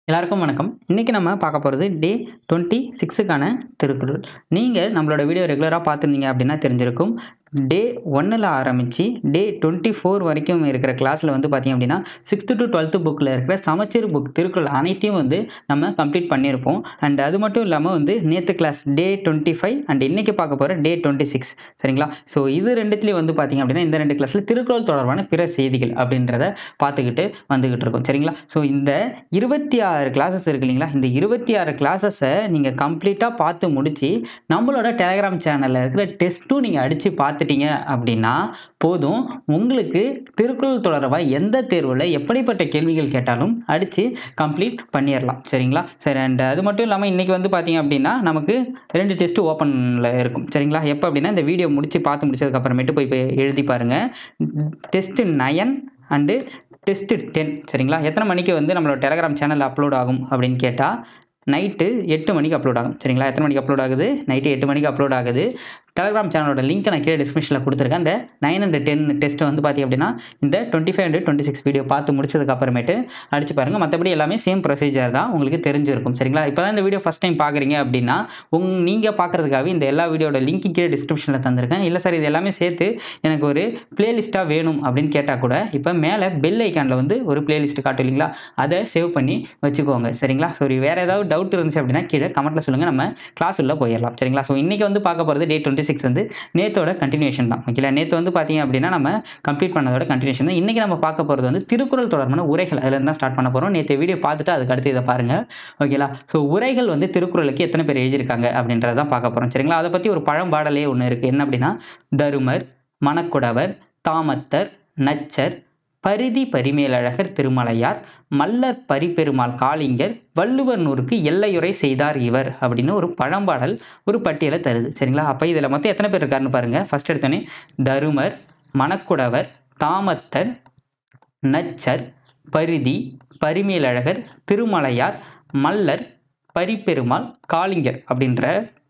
எல்லாருக்கும் வணக்கம் இன்றைக்கி நம்ம பார்க்க போகிறது டே டுவெண்ட்டி சிக்ஸுக்கான திருக்குறள் நீங்கள் நம்மளோட வீடியோ ரெகுலராக பார்த்துருந்தீங்க அப்படின்னா தெரிஞ்சிருக்கும் டே ஒன்னில் ஆரம்பித்து டே டுவெண்ட்டி ஃபோர் வரைக்கும் இருக்கிற கிளாஸில் வந்து பார்த்திங்க அப்படின்னா சிக்ஸ்த்து டு டுவெல்த்து புக்கில் இருக்கிற சமச்சீர் புக் திருக்குறள் அனைத்தையும் வந்து நம்ம கம்ப்ளீட் பண்ணியிருப்போம் அண்ட் அது மட்டும் இல்லாமல் வந்து நேற்று class day twenty five and இன்றைக்கி பார்க்க போகிற டே டுவெண்ட்டி சிக்ஸ் சரிங்களா ஸோ இது ரெண்டுத்துலேயும் வந்து பார்த்திங்க அப்படின்னா இந்த ரெண்டு கிளாஸில் திருக்குறள் தொடர்பான பிற செய்திகள் அப்படின்றத பார்த்துக்கிட்டு வந்துக்கிட்டு இருக்கோம் சரிங்களா ஸோ இந்த இருபத்தி ஆறு கிளாஸஸ் இருக்கு இல்லைங்களா இந்த இருபத்தி ஆறு கிளாஸஸை நீங்கள் கம்ப்ளீட்டாக பார்த்து முடித்து நம்மளோட டெலகிராம் சேனலில் இருக்கிற டெஸ்ட்டும் நீங்கள் அடித்து பார்த்துட்டீங்க அப்படின்னா போதும் உங்களுக்கு திருக்குறள் தொடர்பாக எந்த தேர்வில் எப்படிப்பட்ட கேள்விகள் கேட்டாலும் அடித்து கம்ப்ளீட் பண்ணிடலாம் சரிங்களா சரி அண்ட் அது மட்டும் இல்லாமல் இன்றைக்கி வந்து பார்த்தீங்க அப்படின்னா நமக்கு ரெண்டு டெஸ்ட்டு ஓப்பனில் இருக்கும் சரிங்களா எப்போ அப்படின்னா இந்த வீடியோ முடித்து பார்த்து முடிச்சதுக்கப்புறமேட்டு போய் போய் எழுதி பாருங்கள் test nine and test ten சரிங்களா எத்தனை மணிக்கு வந்து நம்மளோட டெலகிராம் சேனல் அப்லோட் ஆகும் அப்படின்னு கேட்டால் நைட்டு எட்டு மணிக்கு அப்லோட் ஆகும் சரிங்களா எத்தனை மணிக்கு அப்லோட் ஆகுது நைட்டு எட்டு மணிக்கு அப்லோட் ஆகுது டெலகிராம் சேனலோட லிங்க் நான் கீழே டிஸ்கிரிப்ஷனில் கொடுத்துருக்கேன் அந்த நைன் அண்ட் டென் டெஸ்ட் வந்து பார்த்திங்க அப்படின்னா இந்த twenty five and twenty six video பார்த்து முடிச்சதுக்கு அப்புறமேட்டு அடிச்சு பாருங்கள் மற்றபடி எல்லாமே சேம் ப்ரொசீஜர் தான் உங்களுக்கு தெரிஞ்சிருக்கும் சரிங்களா இப்போ தான் இந்த வீடியோ ஃபஸ்ட் டைம் பார்க்குறீங்க அப்படின்னா உங் நீங்கள் பார்க்குறதுக்காகவே இந்த எல்லா வீடியோட லிங்க் கீழே டிஸ்கிரிப்ஷனில் தந்திருக்கேன் இல்லை சார் இது எல்லாமே சேர்த்து எனக்கு ஒரு பிளேலிஸ்ட்டாக வேணும் அப்படின்னு கேட்டால் கூட இப்போ மேலே பெல் ஐக்கானில் வந்து ஒரு பிளேலிஸ்ட் காட்டும் இல்லைங்களா அதை சேவ் பண்ணி வச்சுக்கோங்க சரிங்களா சரி வேறு ஏதாவது டவுட் இருந்துச்சு அப்படின்னா கீழே கமெண்ட்டில் சொல்லுங்கள் நம்ம கிளாஸ் உள்ள போயிடலாம் சரிங்களா ஸோ இன்றைக்கி வந்து பார்க்க போகிறது டே டுவெண்ட்டி சிக்ஸ் வந்து நேத்தோட கண்டினியூஷன் தான் ஓகேங்களா நேற்று வந்து பார்த்தீங்க அப்படின்னா நம்ம கம்ப்ளீட் பண்ணதோட கண்டினியூஷன் தான் இன்றைக்கி நம்ம பார்க்க போகிறது வந்து திருக்குறள் தொடர்பான உரைகள் அதில் தான் ஸ்டார்ட் பண்ண போகிறோம் நேற்று வீடியோ பார்த்துட்டு அதுக்கு அடுத்து இதை பாருங்கள் ஓகேங்களா ஸோ உரைகள் வந்து திருக்குறளுக்கு எத்தனை பேர் எழுதியிருக்காங்க அப்படின்றத தான் பார்க்க போகிறோம் சரிங்களா அதை பற்றி ஒரு பழம்பாடலே ஒன்று இருக்குது என்ன அப்படின்னா தருமர் மணக்குடவர் தாமத்தர் நச்சர் பரிதி பரிமேலழகர் திருமலையார் மல்லர் பரிபெருமாள் காளிங்கர் வள்ளுவர் நூறுக்கு எல்லையுரை செய்தார் இவர் அப்படின்னு ஒரு பழம்பாடல் ஒரு பட்டியலை தருது சரிங்களா அப்போ இதில் மொத்தம் எத்தனை பேர் இருக்காருன்னு பாருங்கள் ஃபர்ஸ்ட் எடுத்தோன்னே தருமர் மணக்குடவர் தாமத்தர் நச்சர் பரிதி பரிமேலழகர் திருமலையார் மல்லர் பரிபெருமாள் காளிங்கர் அப்படின்ற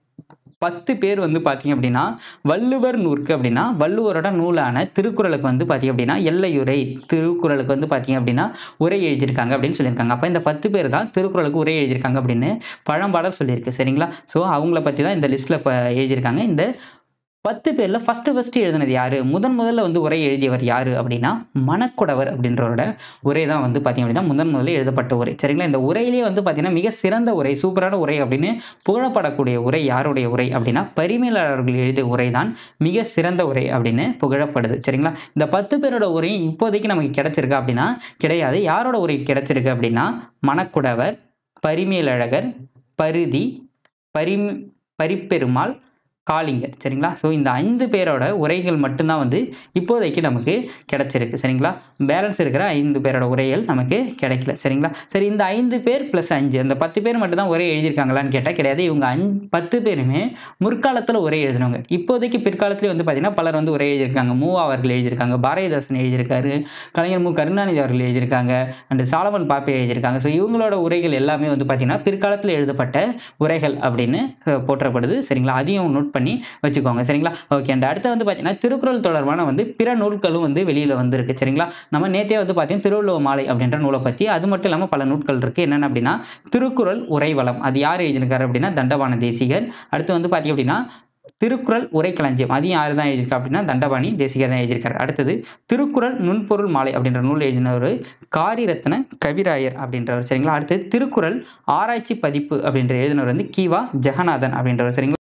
பத்து பேர் வந்து பார்த்தீங்க அப்படின்னா வள்ளுவர் நூற்கு அப்படின்னா வள்ளுவரோட நூலான திருக்குறளுக்கு வந்து பார்த்தீங்க அப்படின்னா எல்லையுரை திருக்குறளுக்கு வந்து பார்த்தீங்க அப்படின்னா உரை எழுதியிருக்காங்க அப்படின்னு சொல்லியிருக்காங்க அப்போ இந்த பத்து பேர் தான் திருக்குறளுக்கு உரை எழுதியிருக்காங்க அப்படின்னு பழம்பாடல் சொல்லியிருக்கு சரிங்களா ஸோ அவங்கள பற்றி தான் இந்த லிஸ்ட்டில் இப்போ எழுதியிருக்காங்க இந்த பத்து பேரில் ஃபஸ்ட்டு ஃபஸ்ட்டு எழுதினது யார் முதன் முதல்ல வந்து உரை எழுதியவர் யார் அப்படின்னா மணக்குடவர் அப்படின்றவரோட உரை தான் வந்து பார்த்திங்க அப்படின்னா முதன் முதல்ல எழுதப்பட்ட உரை சரிங்களா இந்த உரையிலே வந்து பார்த்திங்கன்னா மிக சிறந்த உரை சூப்பரான உரை அப்படின்னு புகழப்படக்கூடிய உரை யாருடைய உரை அப்படின்னா பரிமையாளர்கள் எழுதிய உரை தான் மிக சிறந்த உரை அப்படின்னு புகழப்படுது சரிங்களா இந்த பத்து பேரோட உரை இப்போதைக்கு நமக்கு கிடைச்சிருக்கு அப்படின்னா கிடையாது யாரோட உரை கிடைச்சிருக்கு அப்படின்னா மணக்குடவர் பரிமேலழகர் பருதி பரிம் பரிப்பெருமாள் காளிங்கர் சரிங்களா ஸோ இந்த ஐந்து பேரோட உரைகள் மட்டும்தான் வந்து இப்போதைக்கு நமக்கு கிடைச்சிருக்கு சரிங்களா பேலன்ஸ் இருக்கிற ஐந்து பேரோட உரைகள் நமக்கு கிடைக்கல சரிங்களா சரி இந்த ஐந்து பேர் ப்ளஸ் அஞ்சு அந்த பத்து பேர் மட்டும் தான் உரை எழுதியிருக்காங்களான்னு கேட்டால் கிடையாது இவங்க அஞ் பத்து பேருமே முற்காலத்தில் உரை எழுதினவங்க இப்போதைக்கு பிற்காலத்துலேயும் வந்து பார்த்திங்கன்னா பலர் வந்து உரை எழுதியிருக்காங்க மூவா அவர்கள் எழுதியிருக்காங்க பாரதிதாசன் எழுதியிருக்காரு கலைஞர் மு கருணாநிதி அவர்கள் எழுதியிருக்காங்க அண்ட் சாலமன் பாப்பே எழுதியிருக்காங்க ஸோ இவங்களோட உரைகள் எல்லாமே வந்து பார்த்திங்கன்னா பிற்காலத்தில் எழுதப்பட்ட உரைகள் அப்படின்னு போற்றப்படுது சரிங்களா அதையும் நோட் பண்ணி வச்சுக்கோங்க சரிங்களா ஓகே அண்ட் அடுத்து வந்து பார்த்தீங்கன்னா திருக்குறள் தொடர்பான வந்து பிற நூல்களும் வந்து வெளியில் வந்திருக்கு சரிங்களா நம்ம நேற்றே வந்து பார்த்தீங்கன்னா திருவள்ளுவ மாலை அப்படின்ற நூலை பற்றி அது மட்டும் இல்லாமல் பல நூல்கள் இருக்குது என்னென்ன அப்படின்னா திருக்குறள் உரைவளம் அது யார் எழுதியிருக்காரு அப்படின்னா தண்டபாண தேசிகர் அடுத்து வந்து பார்த்தீங்க அப்படின்னா திருக்குறள் உரைக்களஞ்சியம் அதையும் யார் தான் எழுதியிருக்கா அப்படின்னா தண்டபாணி தேசிகர் தான் எழுதியிருக்காரு அடுத்தது திருக்குறள் நுண்பொருள் மாலை அப்படின்ற நூல் எழுதினவர் காரிரத்ன கவிராயர் அப்படின்றவர் சரிங்களா அடுத்தது திருக்குறள் ஆராய்ச்சி பதிப்பு அப்படின்ற எழுதினவர் வந்து கீவா ஜெகநாதன் அப்படின்றவர் சரிங்களா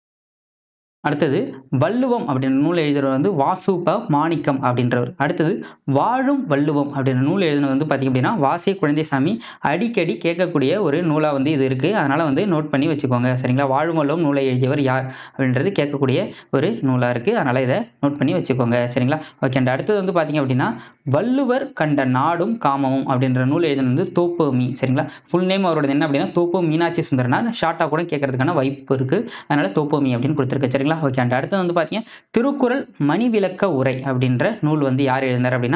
அடுத்தது வள்ளுவம் அப்படின்ற நூல் எழுதுறவர் வந்து வாசுப மாணிக்கம் அப்படின்றவர் அடுத்தது வாழும் வள்ளுவம் அப்படின்ற நூல் எழுதினது வந்து பார்த்திங்க அப்படின்னா வாசிய குழந்தைசாமி அடிக்கடி கேட்கக்கூடிய ஒரு நூலாக வந்து இது இருக்குது அதனால் வந்து நோட் பண்ணி வச்சுக்கோங்க சரிங்களா வாழும் வள்ளுவம் நூலை எழுதியவர் யார் அப்படின்றது கேட்கக்கூடிய ஒரு நூலாக இருக்குது அதனால் இதை நோட் பண்ணி வச்சுக்கோங்க சரிங்களா ஓகே அண்ட் அடுத்தது வந்து பார்த்திங்க அப்படின்னா வள்ளுவர் கண்ட நாடும் காமமும் அப்படின்ற நூல் எழுதினது வந்து தோப்போமி சரிங்களா ஃபுல் நேம் அவரோட என்ன அப்படின்னா தோப்போ மீனாட்சி சுந்தரனார் ஷார்ட்டாக கூட கேட்கறதுக்கான வாய்ப்பு இருக்குது அதனால் தோப்போமி அப்படின்னு கொடுத்துருக்கு சரிங்களா ஓகே அண்ட் அடுத்து வந்து பார்த்தீங்கன்னா திருக்குறள் மணிவிளக்க உரை அப்படின்ற நூல் வந்து யார் எழுதினார் அப்படின்னா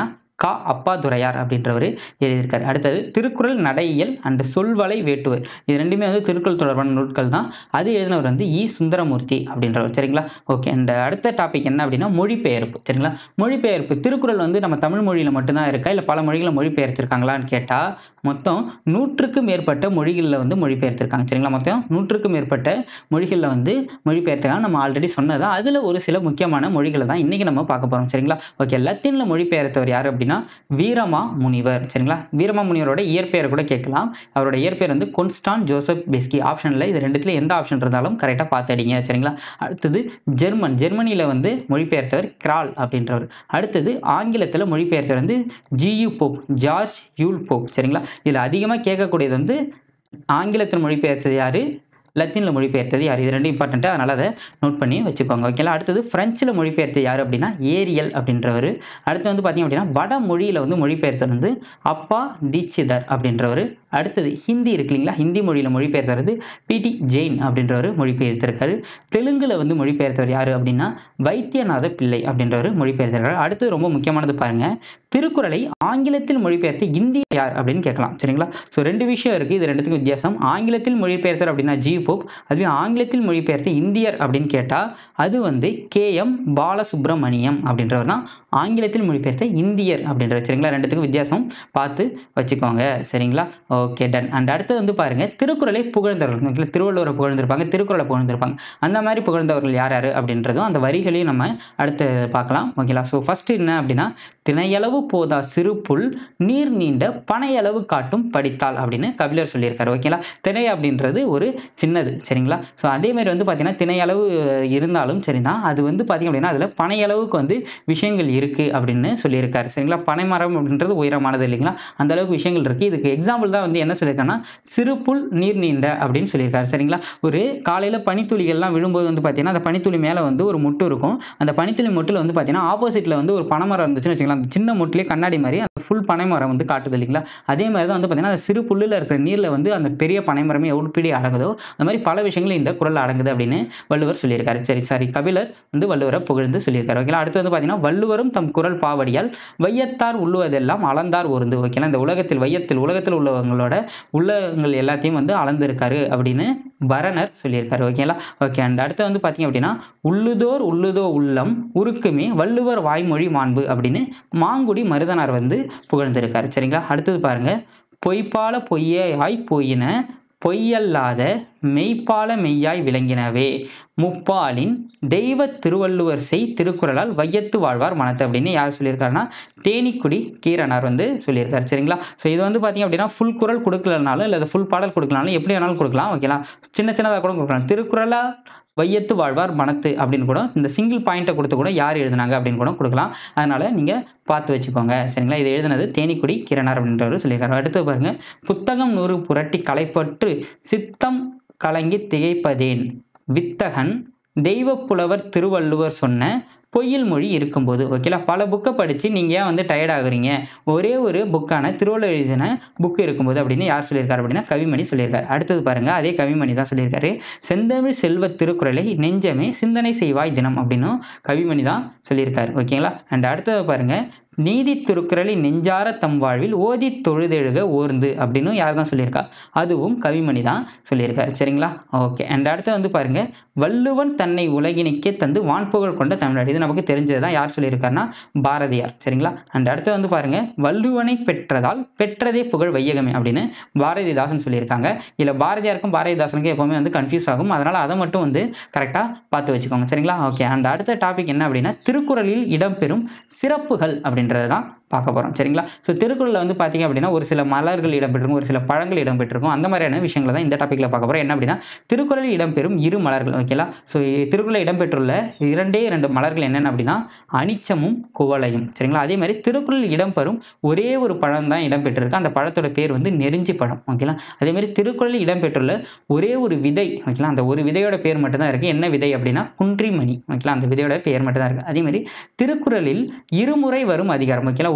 கா அப்பாதுரையார் அப்படின்றவர் எழுதியிருக்காரு அடுத்தது திருக்குறள் நடையியல் அண்ட் சொல்வலை வேட்டுவர் இது ரெண்டுமே வந்து திருக்குறள் தொடர்பான நூட்கள் தான் அது எழுதினவர் வந்து இ சுந்தரமூர்த்தி அப்படின்றவர் சரிங்களா ஓகே இந்த அடுத்த டாபிக் என்ன அப்படின்னா மொழிபெயர்ப்பு சரிங்களா மொழிபெயர்ப்பு திருக்குறள் வந்து நம்ம தமிழ் மொழியில் மட்டும்தான் இருக்கா இல்லை பல மொழிகளை மொழிபெயர்த்திருக்காங்களான்னு கேட்டால் மொத்தம் நூற்றுக்கும் மேற்பட்ட மொழிகளில் வந்து மொழிபெயர்த்திருக்காங்க சரிங்களா மொத்தம் நூற்றுக்கும் மேற்பட்ட மொழிகளில் வந்து மொழிபெயர்த்திருக்காங்க நம்ம ஆல்ரெடி சொன்னது அதில் ஒரு சில முக்கியமான மொழிகளை தான் இன்றைக்கி நம்ம பார்க்க போகிறோம் சரிங்களா ஓகே லத்தீனில் மொழிபெயர்த்தவர் யார் அப்படின்னா வீரமா முனிவர் சரிங்களா வீரமா முனிவரோட இயற்பெயர் கூட கேட்கலாம் அவரோட இயற்பெயர் வந்து கொன்ஸ்டான் ஜோசப் பெஸ்கி ஆப்ஷனில் இது ரெண்டுத்துல எந்த ஆப்ஷன் இருந்தாலும் கரெக்டாக பார்த்துடிங்க சரிங்களா அடுத்தது ஜெர்மன் ஜெர்மனியில் வந்து மொழிபெயர்த்தவர் கிரால் அப்படின்றவர் அடுத்தது ஆங்கிலத்தில் மொழிபெயர்த்தவர் வந்து ஜியு போப் ஜார்ஜ் யூல் போப் சரிங்களா இதில் அதிகமாக கேட்கக்கூடியது வந்து ஆங்கிலத்தில் மொழிபெயர்த்தது யார் லத்தீனில் மொழிபெயர்த்தது யார் இது ரெண்டும் இம்பார்ட்டண்ட்டு அதனால் அதை நோட் பண்ணி வச்சுக்கோங்க ஓகேங்களா அடுத்தது ஃப்ரெஞ்சில் மொழிபெயர்த்தது யார் அப்படின்னா ஏரியல் அப்படின்றவர் அடுத்து வந்து பார்த்தீங்க அப்படின்னா வட மொழியில் வந்து மொழிபெயர்த்தது வந்து அப்பா தீட்சிதர் அப்படின்றவர் அடுத்தது ஹிந்தி இருக்கு இல்லைங்களா ஹிந்தி மொழியில் மொழிபெயர்த்தவர் வந்து பிடி ஜெயின் அப்படின்றவர் மொழிபெயர்த்திருக்காரு தெலுங்கில் வந்து மொழிபெயர்த்தவர் யார் அப்படின்னா வைத்தியநாத பிள்ளை அப்படின்றவர் மொழிபெயர்த்திருக்காரு அடுத்தது ரொம்ப முக்கியமானது பாருங்க திருக்குறளை ஆங்கிலத்தில் மொழிபெயர்த்த இந்திய யார் அப்படின்னு கேட்கலாம் சரிங்களா ஸோ ரெண்டு விஷயம் இருக்குது இது ரெண்டுத்துக்கும் வித்தியாசம் ஆங்கிலத்தில் மொழிபெயர்த்தர் அப்படின்னா ஜி போப் அதுவே ஆங்கிலத்தில் மொழிபெயர்த்த இந்தியர் அப்படின்னு கேட்டால் அது வந்து கே எம் பாலசுப்ரமணியம் அப்படின்றவர் தான் ஆங்கிலத்தில் மொழிபெயர்த்த இந்தியர் அப்படின்றவர் சரிங்களா ரெண்டுத்துக்கும் வித்தியாசம் பார்த்து வச்சுக்கோங்க சரிங்களா ஓகே டன் அண்ட் அடுத்து வந்து பாருங்க திருக்குறளை புகழ்ந்தவர்கள் ஓகேங்களா திருவள்ளுவரை புகழ்ந்திருப்பாங்க திருக்குறளை புகழ்ந்திருப்பாங்க அந்த மாதிரி புகழ்ந்தவர்கள் யார் யார் அப்படின்றதும் அந்த வரிகளையும் நம்ம அடுத்து பார்க்கலாம் ஓகேங்களா ஸோ ஃபர்ஸ்ட் என்ன அப்படின்னா திணையளவு போதா சிறு புல் நீர் நீண்ட பனையளவு காட்டும் படித்தால் அப்படின்னு கபிலர் சொல்லியிருக்காரு ஓகேங்களா திணை அப்படின்றது ஒரு சின்னது சரிங்களா ஸோ அதே மாதிரி வந்து பார்த்தீங்கன்னா திணையளவு இருந்தாலும் சரிதான் அது வந்து பார்த்தீங்க அப்படின்னா அதில் பனையளவுக்கு வந்து விஷயங்கள் இருக்குது அப்படின்னு சொல்லியிருக்காரு சரிங்களா பனை மரம் அப்படின்றது உயரமானது இல்லைங்களா அந்த அளவுக்கு விஷயங்கள் இருக்குது இதுக்கு எக்ஸாம்பிள் தான் வந்து என்ன சொல்லியிருக்காங்கன்னா சிறு புல் நீர் நீண்ட அப்படின்னு சொல்லியிருக்காரு சரிங்களா ஒரு காலையில் பனித்துளிகள்லாம் விழும்போது வந்து பார்த்தீங்கன்னா அந்த பனித்துளி மேலே வந்து ஒரு முட்டு இருக்கும் அந்த பனித்துளி முட்டில் வந்து பார்த்தீங்கன்னா ஆப்போசிட்டில் வந்து ஒரு பனைமரம் இருந்துச்சுன்னு வச்சுக்கலாம் அந்த சின்ன முட்டிலே கண்ணாடி மாதிரி அந்த ஃபுல் பனைமரம் வந்து காட்டுது இல்லைங்களா அதே மாதிரி தான் வந்து பார்த்தீங்கன்னா அந்த சிறு புல்லில் இருக்கிற நீரில் வந்து அந்த பெரிய பனைமரமே எப்படி அடங்குதோ அந்த மாதிரி பல விஷயங்கள் இந்த குரல் அடங்குது அப்படின்னு வள்ளுவர் சொல்லியிருக்காரு சரி சாரி கபிலர் வந்து வள்ளுவரை புகழ்ந்து சொல்லியிருக்காரு ஓகேங்களா அடுத்து வந்து பார்த்தீங்கன்னா வள்ளுவரும் தம் குரல் பாவடியால் வையத்தார் உள்ளுவதெல்லாம் அளந்தார் ஒருந்து ஓகேங்களா இந்த உலகத்தில் வையத்தில் உலகத்தில் உள்ளவங்களோட உள்ளங்கள் எல்லாத்தையும் வந்து அளந்திருக்காரு அப்படின்னு பரணர் சொல்லியிருக்காரு ஓகேங்களா ஓகே அண்ட் அடுத்து வந்து பார்த்தீங்க அப்படின்னா உள்ளுதோர் உள்ளுதோ உள்ளம் உருக்குமே வள்ளுவர் வாய்மொழி மாண்பு அப்படின்னு மாங்குடி மருதனார் வந்து புகழ்ந்திருக்காரு சரிங்களா அடுத்தது பாருங்க பொய்ப்பால பொய்யாய் போயின பொய்யல்லாத மெய்ப்பால மெய்யாய் விளங்கினவே முப்பாலின் தெய்வ திருவள்ளுவர் செய் திருக்குறளால் வையத்து வாழ்வார் மனத்தை அப்படின்னு யார் சொல்லியிருக்காருன்னா தேனிக்குடி கீரனார் வந்து சொல்லியிருக்காரு சரிங்களா ஸோ இது வந்து பார்த்தீங்க அப்படின்னா ஃபுல் குரல் கொடுக்கலனாலும் இல்லை ஃபுல் பாடல் கொடுக்கலனாலும் எப்படி வேணாலும் கொடுக்கலாம் ஓகேங்களா சின்ன சின்னதாக கூட கொடுக்கலாம் திருக்குறளா வையத்து வாழ்வார் மனத்து அப்படின்னு கூட இந்த சிங்கிள் பாயிண்ட்டை கொடுத்து கூட யார் எழுதுனாங்க அப்படின்னு கூட கொடுக்கலாம் அதனால் நீங்கள் பார்த்து வச்சுக்கோங்க சரிங்களா இது எழுதுனது தேனிக்குடி கிரணார் அப்படின்றவர் சொல்லியிருக்காரு அடுத்து பாருங்க புத்தகம் நூறு புரட்டி களைப்பற்று சித்தம் கலங்கி திகைப்பதேன் வித்தகன் தெய்வப்புலவர் திருவள்ளுவர் சொன்ன பொய்யில் மொழி இருக்கும்போது ஓகேலா பல புக்கை படித்து நீங்கள் ஏன் வந்து டயர்ட் ஆகுறீங்க ஒரே ஒரு புக்கான திருவள்ளுவர் எழுதின புக் இருக்கும்போது அப்படின்னு யார் சொல்லியிருக்காரு அப்படின்னா கவிமணி சொல்லியிருக்காரு அடுத்தது பாருங்கள் அதே கவிமணி தான் சொல்லியிருக்காரு செந்தமிழ் செல்வ திருக்குறளை நெஞ்சமே சிந்தனை செய்வாய் தினம் அப்படின்னும் கவிமணி தான் சொல்லியிருக்காரு ஓகேங்களா அண்ட் அடுத்தது பாருங்கள் நீதி திருக்குறளை நெஞ்சார தம் வாழ்வில் ஓதி தொழுதெழுக ஓர்ந்து அப்படின்னு யார் தான் சொல்லியிருக்கா அதுவும் கவிமணி தான் சொல்லியிருக்காரு சரிங்களா ஓகே அண்ட் அடுத்து வந்து பாருங்க வள்ளுவன் தன்னை உலகினிக்கே தந்து வான்புகழ் கொண்ட தமிழ்நாடு இது நமக்கு தெரிஞ்சது தான் யார் சொல்லியிருக்காருன்னா பாரதியார் சரிங்களா அண்ட் அடுத்து வந்து பாருங்க வள்ளுவனை பெற்றதால் பெற்றதே புகழ் வையகமே அப்படின்னு பாரதிதாசன் சொல்லியிருக்காங்க இல்லை பாரதியாருக்கும் பாரதிதாசனுக்கும் எப்பவுமே வந்து கன்ஃபியூஸ் ஆகும் அதனால அதை மட்டும் வந்து கரெக்டாக பார்த்து வச்சுக்கோங்க சரிங்களா ஓகே அண்ட் அடுத்த டாபிக் என்ன அப்படின்னா திருக்குறளில் இடம்பெறும் சிறப்புகள் அப்படின்றது தான் பார்க்க போகிறோம் சரிங்களா ஸோ திருக்குறளில் வந்து பார்த்தீங்க அப்படின்னா ஒரு சில மலர்கள் இடம்பெற்றிருக்கும் ஒரு சில பழங்கள் இடம்பெற்றிருக்கும் அந்த மாதிரியான விஷயங்களை தான் இந்த டாப்பிக்கில் பார்க்க போகிறோம் என்ன அப்படின்னா திருக்குறளில் இடம்பெறும் இரு மலர்கள் ஓகேலா ஸோ திருக்குறளில் இடம்பெற்றுள்ள இரண்டே இரண்டு மலர்கள் என்னென்ன அப்படின்னா அனிச்சமும் குவளையும் சரிங்களா அதே மாதிரி திருக்குறளில் இடம்பெறும் ஒரே ஒரு பழம் தான் இடம்பெற்றிருக்கு அந்த பழத்தோட பேர் வந்து நெருஞ்சி பழம் ஓகேலா அதே மாதிரி திருக்குறளில் இடம்பெற்றுள்ள ஒரே ஒரு விதை ஓகேலா அந்த ஒரு விதையோட பேர் மட்டும் தான் இருக்குது என்ன விதை அப்படின்னா குன்றிமணி ஓகேலா அந்த விதையோட பேர் மட்டும் தான் இருக்குது அதே மாதிரி திருக்குறளில் இருமுறை வரும் அதிகாரம் ஓகேலா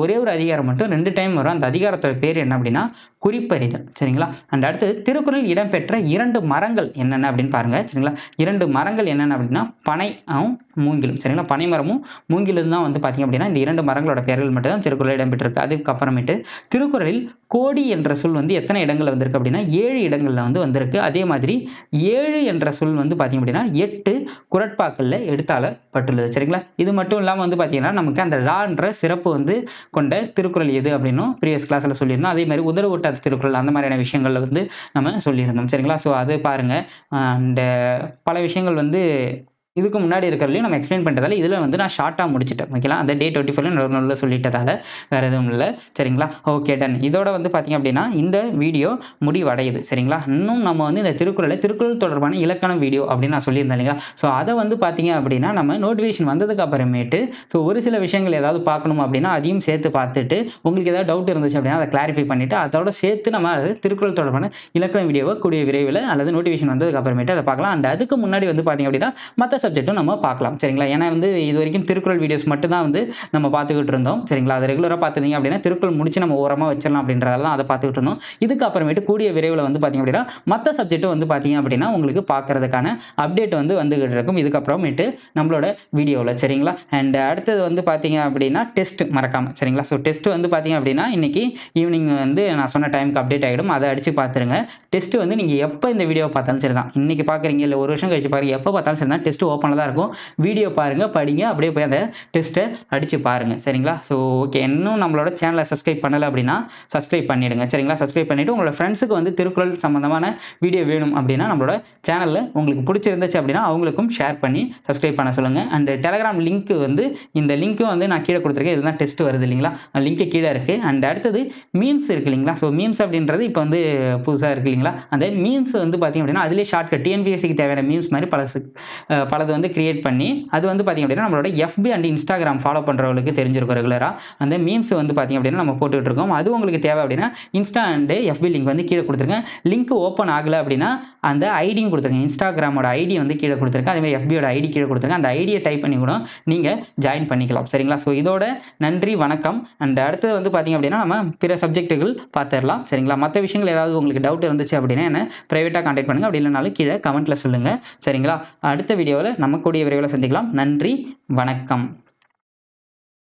ஒரே ஒரு அதிகாரம் மட்டும் ரெண்டு டைம் வரும் அந்த அதிகாரத்தோட பேர் என்ன அப்படின்னா குறிப்பறிதல் சரிங்களா அண்ட் அடுத்து திருக்குறள் இடம்பெற்ற இரண்டு மரங்கள் என்னென்ன அப்படின்னு பாருங்க சரிங்களா இரண்டு மரங்கள் என்னென்ன அப்படின்னா பனையும் மூங்கிலும் சரிங்களா பனை மரமும் மூங்கிலும் தான் வந்து பார்த்தீங்க அப்படின்னா இந்த இரண்டு மரங்களோட பெயர்கள் மட்டும் தான் திருக்குறள் இடம்பெற்றிருக்கு அதுக்கப்புறமேட்டு திருக்குறளில் கோடி என்ற சொல் வந்து எத்தனை இடங்களில் வந்திருக்கு அப்படின்னா ஏழு இடங்களில் வந்து வந்திருக்கு அதே மாதிரி ஏழு என்ற சொல் வந்து பார்த்தீங்க அப்படின்னா எட்டு குரட்பாக்களில் எடுத்தாளப்பட்டுள்ளது சரிங்களா இது மட்டும் இல்லாமல் வந்து பார்த்தீங்கன்னா நமக்கு அந்த லான்ற சிறப்பு வந்து கொண்ட திருக்குறள் எது அப்படின்னும் ப்ரீவியஸ் கிளாஸில் சொல்லியிருந்தோம் அதே மாதிரி உதறு ஒட்டாத திருக்குறள் அந்த மாதிரியான விஷயங்கள்ல வந்து நம்ம சொல்லியிருந்தோம் சரிங்களா ஸோ அது பாருங்கள் அண்ட் பல விஷயங்கள் வந்து இதுக்கு முன்னாடி இருக்கிறதுலையும் நம்ம எக்ஸ்பிளைன் பண்ணுறதால இதில் வந்து நான் ஷார்ட்டாக முடிச்சிட்டேன் ஓகேங்களா அந்த டே டுவெண்ட்டி ஃபோர்ல நல்ல நல்ல சொல்லிட்டதால வேறு எதுவும் இல்லை சரிங்களா ஓகே டன் இதோட வந்து பார்த்திங்க அப்படின்னா இந்த வீடியோ முடிவடையுது சரிங்களா இன்னும் நம்ம வந்து இந்த திருக்குறளை திருக்குறள் தொடர்பான இலக்கண வீடியோ அப்படின்னு நான் சொல்லியிருந்தேன் இல்லைங்களா ஸோ அதை வந்து பார்த்தீங்க அப்படின்னா நம்ம நோட்டிஃபிகேஷன் வந்ததுக்கு அப்புறமேட்டு ஸோ ஒரு சில விஷயங்கள் ஏதாவது பார்க்கணும் அப்படின்னா அதையும் சேர்த்து பார்த்துட்டு உங்களுக்கு ஏதாவது டவுட் இருந்துச்சு அப்படின்னா அதை கிளாரிஃபை பண்ணிவிட்டு அதோட சேர்த்து நம்ம அது திருக்குறள் தொடர்பான இலக்கண வீடியோவை கூடிய விரைவில் அல்லது நோட்டிஃபிகேஷன் வந்ததுக்கு அப்புறமேட்டு அதை பார்க்கலாம் அண்ட் அதுக்கு முன்னாடி வந்து பார்த்தீங்க அப்படின்னா மற்ற சப்ஜெக்ட்டும் நம்ம பார்க்கலாம் சரிங்களா ஏன்னா வந்து இது வரைக்கும் திருக்குறள் வீடியோஸ் மட்டும் தான் வந்து நம்ம பார்த்துக்கிட்டு இருந்தோம் சரிங்களா அதை ரெகுலராக பார்த்துருந்தீங்க அப்படின்னா திருக்குறள் முடிச்சு நம்ம ஓரமாக வச்சிடலாம் அப்படின்றதால தான் அதை பார்த்துக்கிட்டு இருந்தோம் இதுக்கு அப்புறமேட்டு கூடிய விரைவில் வந்து பார்த்தீங்க அப்படின்னா மற்ற சப்ஜெக்ட்டும் வந்து பார்த்தீங்க அப்படின்னா உங்களுக்கு பார்க்கறதுக்கான அப்டேட் வந்து வந்துகிட்டு இருக்கும் இதுக்கப்புறமேட்டு நம்மளோட வீடியோவில் சரிங்களா அண்ட் அடுத்தது வந்து பார்த்தீங்க அப்படின்னா டெஸ்ட் மறக்காமல் சரிங்களா ஸோ டெஸ்ட் வந்து பார்த்தீங்க அப்படின்னா இன்னைக்கு ஈவினிங் வந்து நான் சொன்ன டைமுக்கு அப்டேட் ஆகிடும் அதை அடித்து பார்த்துருங்க டெஸ்ட் வந்து நீங்கள் எப்போ இந்த வீடியோ பார்த்தாலும் சரி தான் இன்றைக்கி பார்க்குறீங்க இல்லை ஒரு வருஷம் கழிச்சு பாருங்க எப்போ பார்த்தாலும் சரி தான் டெஸ்ட் ஓப்பனில் தான் இருக்கும் வீடியோ பாருங்கள் படிங்க அப்படியே போய் அந்த டெஸ்ட்டை அடித்து பாருங்கள் சரிங்களா ஸோ ஓகே இன்னும் நம்மளோட சேனலை சப்ஸ்கிரைப் பண்ணலை அப்படின்னா சப்ஸ்கிரைப் பண்ணிவிடுங்க சரிங்களா சப்ஸ்கிரைப் பண்ணிவிட்டு உங்களோட ஃப்ரெண்ட்ஸுக்கு வந்து திருக்குறள் சம்மந்தமான வீடியோ வேணும் அப்படின்னா நம்மளோட சேனலில் உங்களுக்கு பிடிச்சிருந்துச்சு அப்படின்னா அவங்களுக்கும் ஷேர் பண்ணி சப்ஸ்கிரைப் பண்ண சொல்லுங்கள் அண்ட் டெலகிராம் லிங்க் வந்து இந்த லிங்க்கும் வந்து நான் கீழே கொடுத்துருக்கேன் இதுதான் டெஸ்ட் வருது இல்லைங்களா லிங்க்கு கீழே இருக்குது அண்ட் அடுத்தது மீம்ஸ் இருக்கு இல்லைங்களா ஸோ மீம்ஸ் அப்படின்றது இப்போ வந்து புதுசாக இருக்கு இல்லைங்களா அந்த மீம்ஸ் வந்து பார்த்திங்க அப்படின்னா அதிலே ஷார்ட்கட் டிஎன்பிஎஸ்சிக்கு தேவையான மீம்ஸ் மாதிரி பலசு அஹ் பலது வந்து கிரியேட் பண்ணி அது வந்து பார்த்திங்க அப்படின்னா நம்மளோட எஃபி அண்ட் இன்ஸ்டாகிராம் ஃபாலோ பண்ணுறவங்களுக்கு தெரிஞ்சிருக்கும் ரெகுலராக அந்த மீம்ஸ் வந்து பார்த்திங்க அப்படின்னா நம்ம போட்டுட்டு இருக்கோம் அது உங்களுக்கு தேவை அப்படின்னா இன்ஸ்டா அண்டு எஃபி லிங்க் வந்து கீழே கொடுத்துருக்கேன் லிங்க் ஓப்பன் ஆகலை அப்படின்னா அந்த ஐடியும் கொடுத்துருக்கேன் இன்ஸ்டாகிராமோட ஐடி வந்து கீழே கொடுத்துருக்கேன் அதே மாதிரி எஃபியோட ஐடி கீழே கொடுத்துருக்கேன் அந்த ஐடியை டைப் பண்ணி கூட நீங்கள் ஜாயின் பண்ணிக்கலாம் சரிங்களா ஸோ இதோட நன்றி வணக்கம் அண்ட் அடுத்தது வந்து பார்த்திங்க அப்படின்னா நம்ம பிற சப்ஜெக்ட்டுகள் பார்த்துடலாம் சரிங்களா மற்ற விஷயங்கள் ஏதாவது உங்களுக்கு டவுட் இருந்துச்சு அப்படின்னா என்ன ப்ரைவேட்டாக கான்டாக்ட் பண்ணுங்கள் அப்படி இல்லைனாலும் கீழே கமெண்ட்டில் சொல்லுங்கள் சரிங்களா அடுத்த வீடியோவில் நம்ம கூடிய விரைவில் சந்திக்கலாம் நன்றி வணக்கம்